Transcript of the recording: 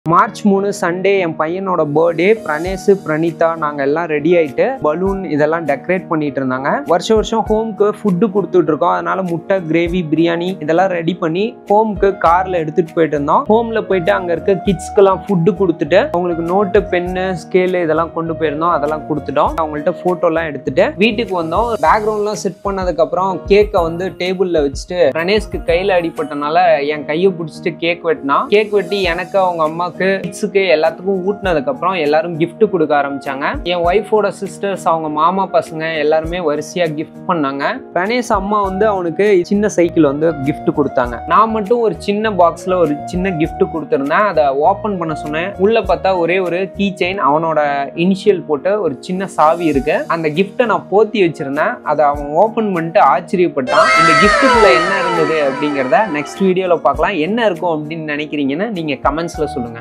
March மூணு Sunday என் பையனோட birthday Pranesh Pranitha நாங்கள் எல்லாம் ரெடி ஆயிட்டு பலூன் இதெல்லாம் டெக்கரேட் பண்ணிட்டு இருந்தாங்க வருஷம் வருஷம் ஹோம்க்கு ஃபுட்டு கொடுத்துட்டு இருக்கோம் அதனால முட்டை கிரேவி பிரியாணி இதெல்லாம் ரெடி பண்ணி ஹோம்க்கு கார்ல எடுத்துட்டு போயிட்டு இருந்தோம் ஹோம்ல போயிட்டு அங்க இருக்க கிட்ஸ்க்கெல்லாம் ஃபுட்டு கொடுத்துட்டு அவங்களுக்கு நோட்டு பென்னு ஸ்கேலு இதெல்லாம் கொண்டு போயிருந்தோம் அதெல்லாம் கொடுத்துட்டோம் அவங்கள்ட்ட போட்டோலாம் எடுத்துட்டு வீட்டுக்கு வந்தோம் பேக்ரவுண்ட்லாம் செட் பண்ணதுக்கு அப்புறம் கேக்கை வந்து டேபிள்ல வச்சுட்டு பிரணேஷ்க்கு கையில அடிபட்டனால என் கையை பிடிச்சிட்டு கேக் வெட்டினா கேக் வெட்டி எனக்கு அவங்க அம்மாவுக்கு கிட்ஸுக்கு எல்லாத்துக்கும் ஊட்டினதுக்கு அப்புறம் எல்லாரும் gift கொடுக்க ஆரம்பிச்சாங்க என் ஒய்ஃபோட சிஸ்டர்ஸ் அவங்க மாமா பசங்க எல்லாருமே வரிசையா gift பண்ணாங்க பிரணேஷ் அம்மா வந்து அவனுக்கு சின்ன சைக்கிள் வந்து gift கொடுத்தாங்க நான் மட்டும் ஒரு சின்ன பாக்ஸ்ல ஒரு சின்ன gift கொடுத்துருந்தேன் அதை ஓபன் பண்ண சொன்னேன் உள்ள பார்த்தா ஒரே ஒரு கீ செயின் அவனோட இனிஷியல் போட்டு ஒரு சின்ன சாவி இருக்கு அந்த கிஃப்ட்டை நான் போத்தி வச்சிருந்தேன் அதை அவன் ஓபன் பண்ணிட்டு ஆச்சரியப்பட்டான் இந்த கிஃப்ட்டுக்குள்ள என்ன இருந்தது அப்படிங்கிறத நெக்ஸ்ட் வீடியோல பார்க்கலாம் என்ன இருக்கும் அப்படின்னு நினைக்கிறீங்கன்னு நீங்க கமெண்ட்ஸ்ல சொல்லுங்க